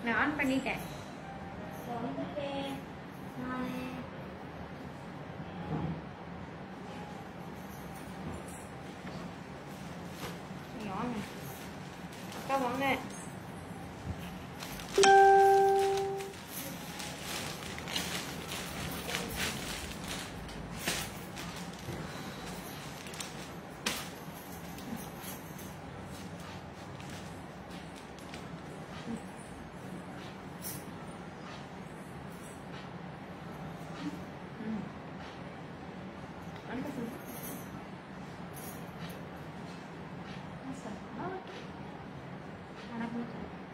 நான் ஆன் பண்ணிட்டேன் வந்துட்டேன் நானே நீ வாங்க அக்கா வாங்க ம். அங்க சொல்லு. வணக்கம்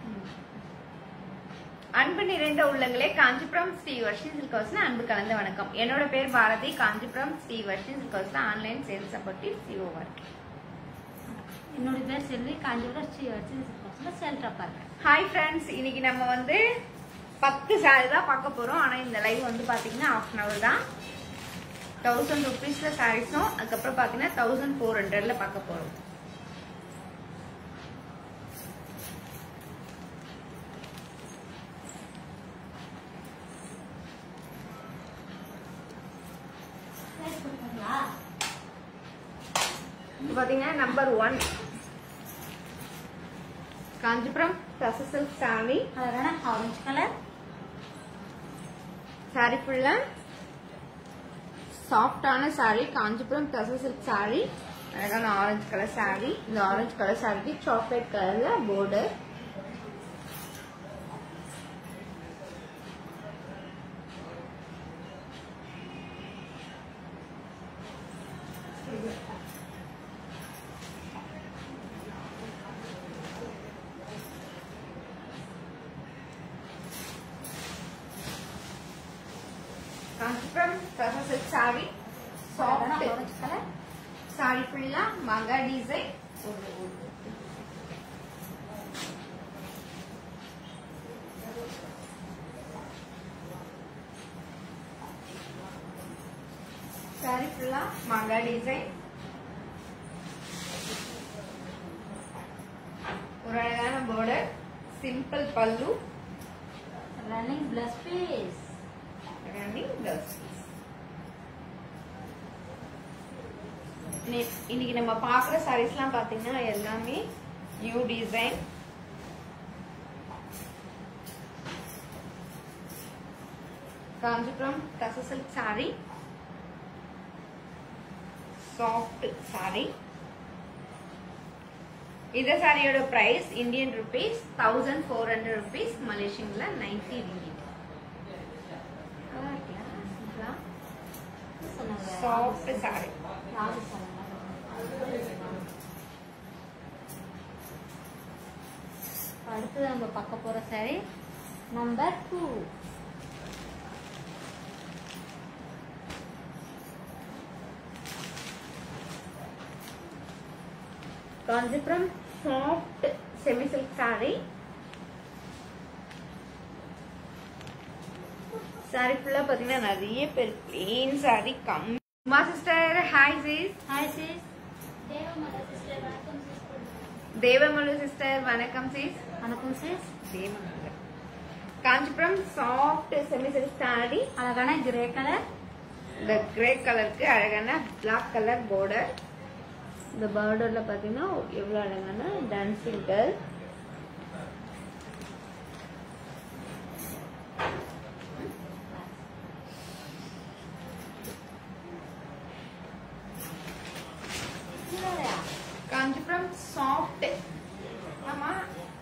அன்பு நிறைந்த உள்ளங்களே காஞ்சிபுரம் ஸ்ரீ வர்ஷின் சில்கோஸ்ல அன்பு கலந்த வணக்கம் என்னோட பேர் பாரதி காஞ்சிபுரம் ஸ்ரீ வர்ஷின் சில்கோஸ்ல ஆன்லைன் சேல்ஸ் சப்போர்ட்டிவ் சிஓ ஒர்க் என்னோட பேர் செல்வி காஞ்சிபுரம் ஸ்ரீ வச்சு செல்ட்ரா பார்க்க ஹாய் ஃப்ரெண்ட்ஸ் இன்னைக்கு நம்ம வந்து பத்து சாரி தான் பார்க்க போறோம் ஆனா இந்த லைவ் வந்து பாத்தீங்கன்னா ஹாஃப் அன் அவர் தான் தௌசண்ட் ருபீஸ்ல சாரீஸும் அதுக்கப்புறம் பாத்தீங்கன்னா தௌசண்ட் ஃபோர் ஹண்ட்ரட்ல பார்க்க போறோம் இது பாத்தீங்கன்னா number one Kanchipuram silk sari அழகான ஆரஞ்சு கலர் சாரி ஃபுல்லா சாஃப்டான சாரி காஞ்சிபுரம் சில்க் சாரி அழகான ஆரஞ்சு கலர் சாரி இந்த ஆரஞ்சு கலர் சாரிக்கு சாக்லேட் கலர்ல border காஞ்சிபுரம் சில்க் சாரி அழகான சாஃப்ட் ஆரஞ்சு கலர் சாரி ஃபுல்லா மகா டிசைன் சாரி ஃபுல்லா மகா டிசைன் ஒரு அழகான border simple pallu running blouse piece running blouse piece. நெ- இன்னைக்கு நம்ம பாக்குற சாரீஸ்லாம் பாத்தீங்கன்னா எல்லாமே நியூ டிசைன் காஞ்சிபுரம் டச சில்க் சாரி சாஃப்ட் சாரி இந்த சாரியோட price Indian rupees thousand four hundred rupees மலேசியன்ல நைன்டி ரிங்கிட் நல்லா இருக்குல்ல? சிம்பிளா? சாஃப்ட் சாரி யாரு சொன்னாங்க அடுத்தது நம்ம பார்க்க போற sari number two Kanchipuram soft semi silk sari sari ஃபுல்லா பாத்தீங்கன்னா நிறைய பேர் பிளேன் சாரி கம்மி Uma sister hi sis hi sis Devamalu sister வணக்கம் சிஸ் வணக்கம் sis Devamalu Kanchipuram soft semi silk sari அழகான கிரே கலர் இந்த கிரே கலருக்கு அழகான பிளாக் கலர் border இந்த பார்டர்ல பாத்தீங்கன்னா எவ்வளவு அழகான டான்சிங் கேர்ள் காஞ்சிபுரம் சாஃப்ட் ஆமா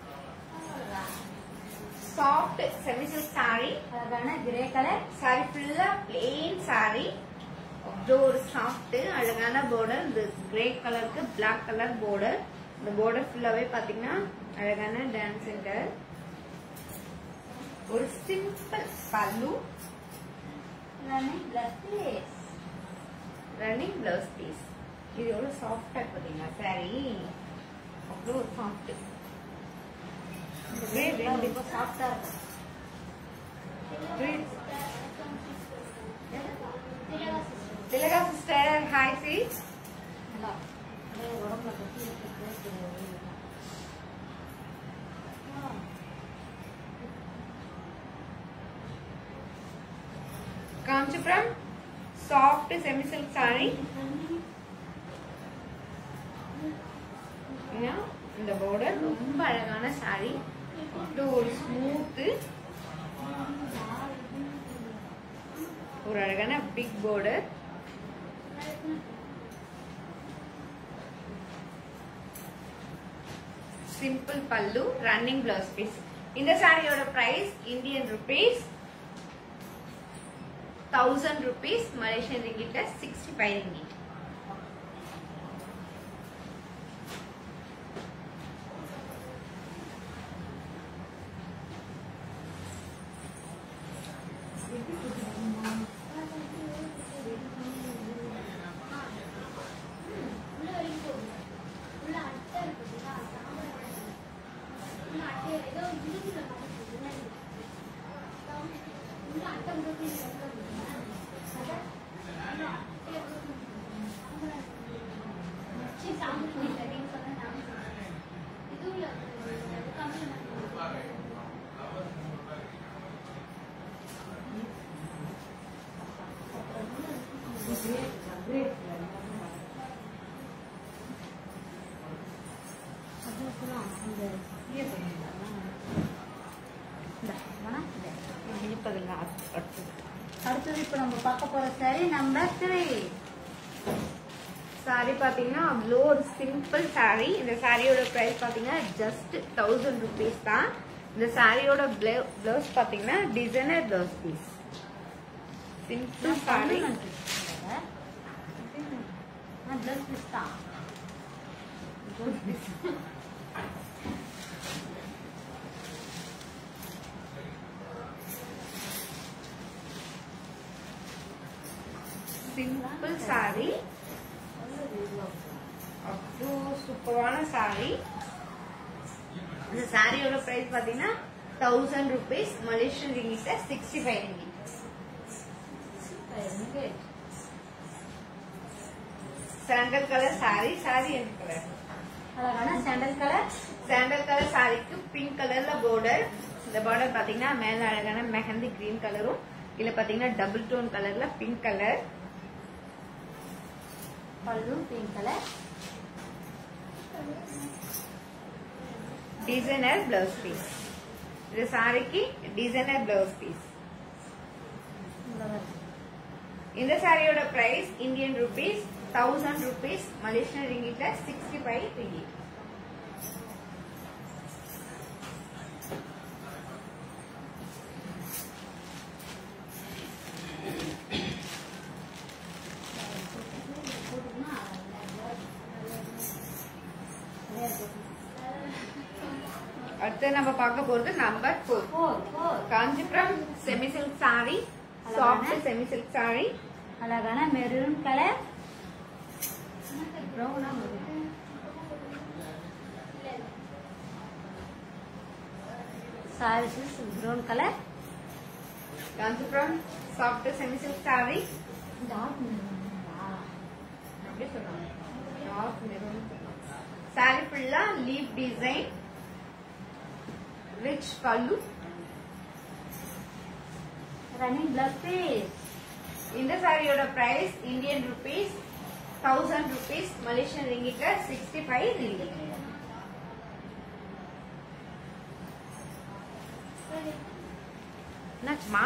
சாஃப்ட் செமி சில்க் சாரி அழகான கிரே கலர் சாரி ஃபுல்லா பிளெயின் சாரி அவ்வளோ ஒரு சாஃப்ட் அழகான border இந்த கிரே கலருக்கு Black கலர் border இந்த border ஃபுல்லாவே பாத்தீங்கன்னா அழகான டான்சிங் கேர்ள் ஒரு simple pallu running blouse piece running blouse piece இது எவ்வளவு சாஃப்டா இருக்கு பாத்தீங்களா சாரி அவ்வளோ ஒரு சாஃப்ட் ரொம்ப சாஃப்டா இருக்கும் திலகா சிஸ்டர் ஹாய் சி நல்லா அப்படியே உடம்புல கட்டி இருக்கிறது தெரியாது Kanchipuram soft semi silk sari இந்த பார்டர் ரொம்ப அழகான சாரி இது ஒரு ஸ்மூத்து ஒரு அழகான big border simple pallu running blouse piece இந்த சாரியோட price Indian rupees thousand rupees Malaysian ரிங்கிட்ல சிக்ஸ்டி ஃபைவ் ரிங்கிட் அடுத்தது இப்போ நம்ம பார்க்க போற சரி நம்பர் த்ரீ சாரி பாத்தீங்கன்னா அவ்வளோ ஒரு சிம்பிள் சாரி இந்த சாரியோட பிரைஸ் பாத்தீங்கன்னா ஜஸ்ட் தௌசண்ட் ருபீஸ் தான் இந்த சாரியோட பிளவுஸ் பாத்தீங்கன்னா designer blouse piece simple sari blouse piece தான் சிம்பிள் சாரி அவ்வளோ சூப்பரான சாரி இந்த சாரியோட பிரைஸ் பாத்தீங்கன்னா தௌசண்ட் ருபீஸ் மலேசியன் ரிங்கிட்ட sixty five ringgit sandal colour sari sari என்ன கலர் அழகான சாண்டல் கலர் சாண்டல் கலர் சாரிக்கு பிங்க் கலர்ல பார்டர் இந்த பார்டர் பாத்தீங்கன்னா மேல அழகான மெஹந்தி கிரீன் கலரும் இல்ல பாத்தீங்கன்னா டபுள் டோன் கலர்ல pink colour pallu pink colour designer blouse piece இது சாரிக்கு டிசைனர் பிளவுஸ் பீஸ் இந்த சாரியோட price Indian rupees thousand rupees Malaysian ரிங்கிட்ல சிக்ஸ்டி ஃபைவ் ரிங்கிட் அடுத்து நம்ம பார்க்க போறது number four four four Kanchipuram semi silk sari soft semi silk sari அழகான maroon colour sari brown colour Kanchipuram soft semi silk sari dark அப்படியே சொல்றாங்க டார்க் மெரூன் சாரி ஃபுல்லா leaf design rich pallu running blouse piece இந்த சாரியோட price Indian rupees thousand rupees Malaysian ரிங்கிட்ல sixty five ringgit என்னாச்சுமா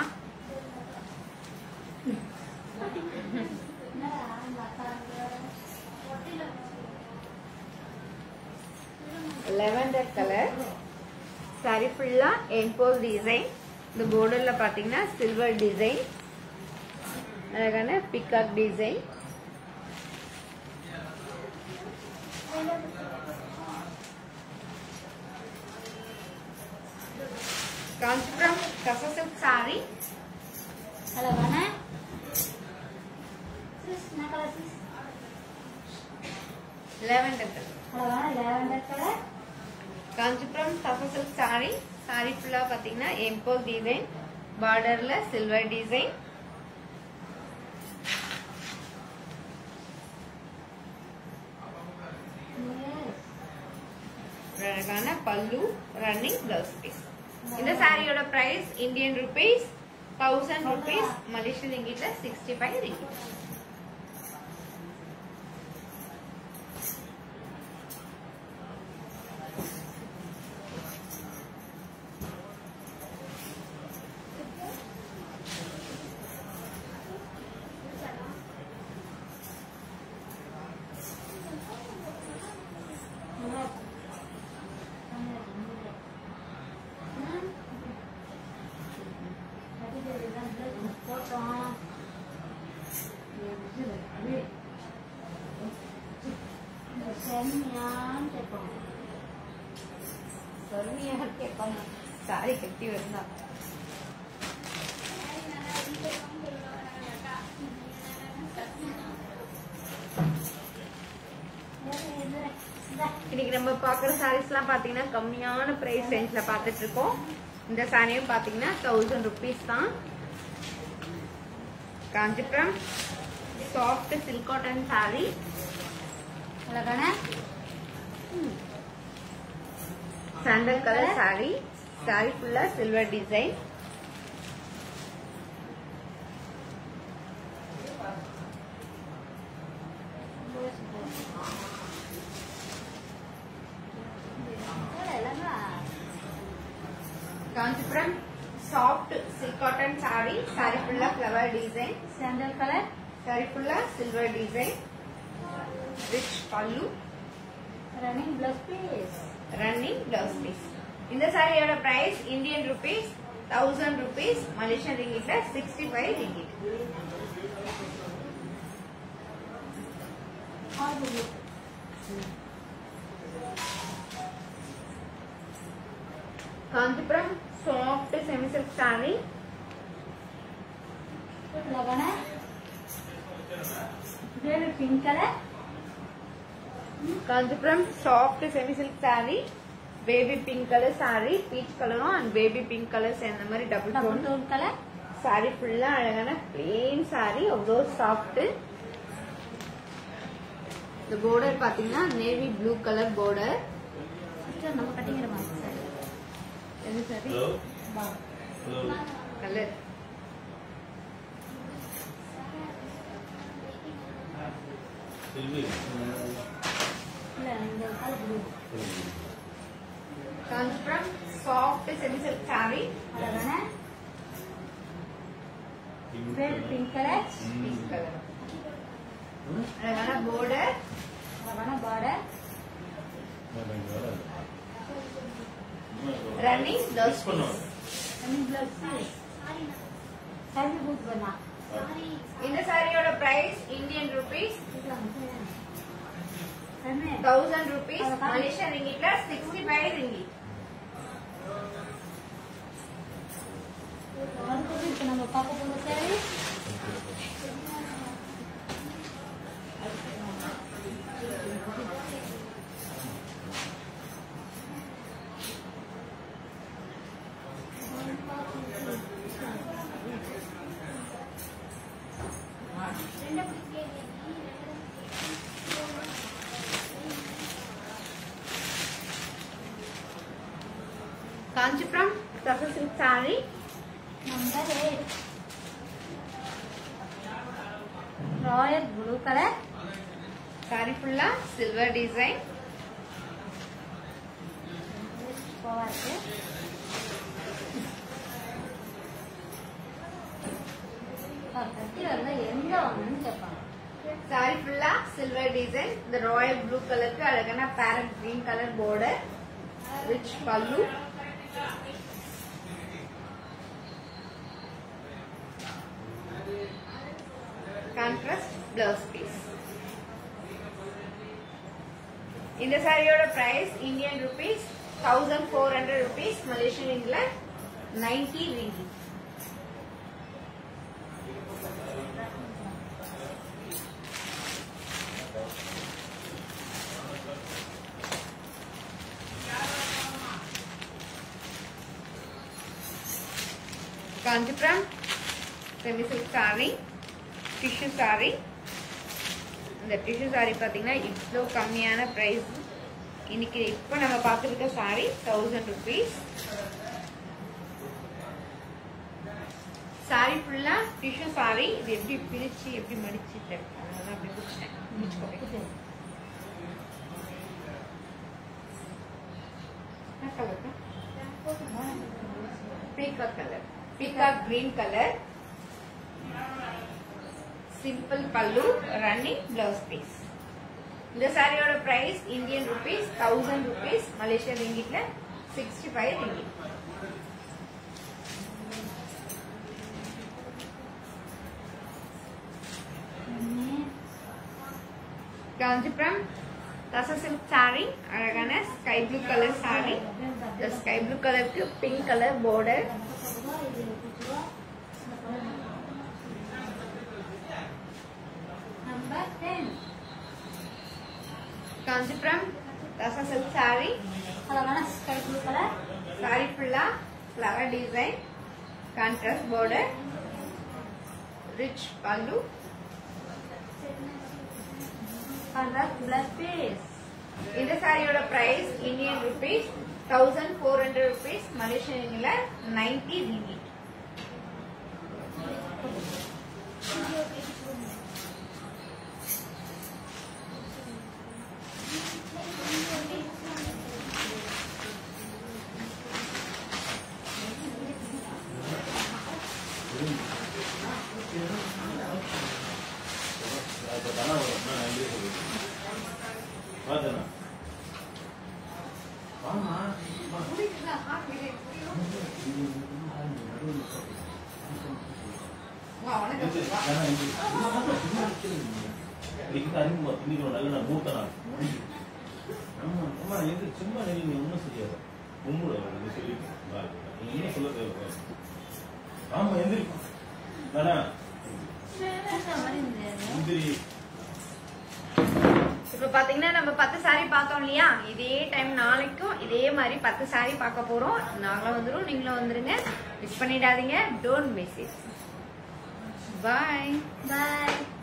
lavender colour sari ஃபுல்லா எம்போல் design இந்த borderல பாத்தீங்கன்னா சில்வர் டிசைன் அழகான பிகாக் டிசைன் காஞ்சிபுரம் கச சில்க் சாரி அழகான சிஸ் என்ன கலர் சிஸ் லெவண்டர் கலர் அழகான லேவண்டர் கலர் காஞ்சிபுரம் கச சில்க் சாரி சாரி ஃபுல்லா பாத்தீங்கன்னா எம்போல் டிசைன் பார்டர்ல சில்வர் டிசைன் அழகான பல்லு ரன்னிங் பிளவுஸ் பீஸ் இந்த சாரியோட price Indian rupees thousand rupees Malaysian ரிங்கிட்ல சிக்ஸ்டி ஃபைவ் ரிங்கிட் பொறுமையாக கேட்பாங்க சாரி கட்டி வருந்தா இன்னைக்கு நம்ம பாக்குற சாரீஸ் எல்லாம் பாத்தீங்கன்னா கம்மியான பிரைஸ் ரேஞ்ச்ல பாத்துட்டு இருக்கோம் இந்த சாரியும் பாத்தீங்கன்னா தௌசண்ட் ருபீஸ் தான் Kanchipuram soft silk cotton sari அழகான சாண்டல் கலர் சாரி சாரி ஃபுல்லா silver design Kanchipuram soft silk cotton sari sari ஃபுல்லா flower design sandal colour sari ஃபுல்லா silver design rich pallu running blouse piece running blouse piece இந்த சாரியோட price Indian rupees thousand rupees Malaysian ரிங்கிட்ல sixty five ringgit Kanchipuram soft semi silk sari அழகான baby pink colour Kanchipuram soft semi silk sari baby pink colour sorry beach கலரும் and baby pink colour சேர்ந்த மாதிரி double double tone tone colour sari ஃபுல்லா அழகான plain sari அவ்வளோ soft இந்த border பாத்தீங்கன்னா நேவி ப்ளூ கலர் border நம்ம கட்டிக்கிற மாதிரி சார் என்ன sari Hello? Hello? Colour Silvi. இல்ல இந்த colour blue Kanchipuram soft semi silk sari அழகான baby pink colour peach colour அழகான border அழகான பார்டர் ரன்னிங் பிளவுஸ் பண்ணுவோம் ரன்னிங் பிளஸ் பீஸ் சர்வி பூத் பண்ணா இந்த சாரியோட பிரைஸ் இந்தியன் ருபீஸ் என்ன தௌசண்ட் ருபீஸ் மலேசியன் ரிங்கிட்ல சிக்ஸ்டி ஃபைவ் ரிங்கிட் அடுத்தது இப்போ நம்ம பார்க்க போகிற sari Kanchipuram tussar silk sari number eight royal blue colour sari ஃபுல்லா சில்வர் டிசைன் சூப்பராக இருக்கு கட்டி வரல எங்க வாங்கன்னு கேட்பாங்க சாரி ஃபுல்லா சில்வர் டிசைன் இந்த ராயல் ப்ளூ கலருக்கு அழகான parrot green colour border rich pallu contrast blouse piece இந்த சாரியோட price Indian rupees thousand four hundred rupees Malaysian இங்கிலாந்து ninety ringgit Kanchipuram semi silk sari tissue sorry இந்த டிஷ்யூ சாரி பார்த்தீங்கன்னா இவ்வளோ கம்மியான ப்ரைஸ் இன்னைக்கு இப்போ நம்ம பார்த்துருக்க சாரி தௌசண்ட் ருபீஸ் சாரி ஃபுல்லா டிஷ்யூ சாரி இது எப்படி பிரிச்சு எப்படி மடிச்சுட்டு அதனால அப்படி பிடிச்சிட்டேன் முடிச்சுக்கோங்க என்ன colour peacock colour peacock green colour simple pallu running blouse piece இந்த சாரியோட price Indian rupees thousand rupees Malaysia ரிங்கிட்ல சிக்ஸ்டி ஃபைவ் ரிங்கிட் காஞ்சிபுரம் ரச சில்க் சாரி அழகான ஸ்கை ப்ளூ கலர் சாரி இந்த ஸ்கை ப்ளூ கலருக்கு pink colour border number ten Kanchipuram ரச சில்க் சாரி அழகான sky blue colour sari ஃபுல்லா flower design contrast border rich pallu colour blouse piece இந்த சாரியோட price Indian rupees thousand four hundred rupees மலேசியன்ல நைன்டி ரிங்கிட் இப்போ தானே வரும் நான் நன்றி சொல்லுவேன் பார்த்தேண்ணா ஆமா அறிமுகம் திணிக்கணும் நல்ல நான் மூத்த நாள் ஆமா அம்மா எது சும்மா நீங்க ஒன்றும் செய்யாத உங்களோட நீங்க சொல்லிட்டு நீங்க என்ன சொல்ல தேவை ஆமா எந்திரிப்பா வேணா எந்திரி இப்ப பாத்தீங்கன்னா நம்ம பத்து சாரி பார்த்தோம் இல்லையா இதே டைம் நாளைக்கும் இதே மாதிரி பத்து சாரி பார்க்க போறோம் நாங்களும் வந்துரும் நீங்களும் வந்துருங்க மிஸ் பண்ணிடாதீங்க don't miss it bye bye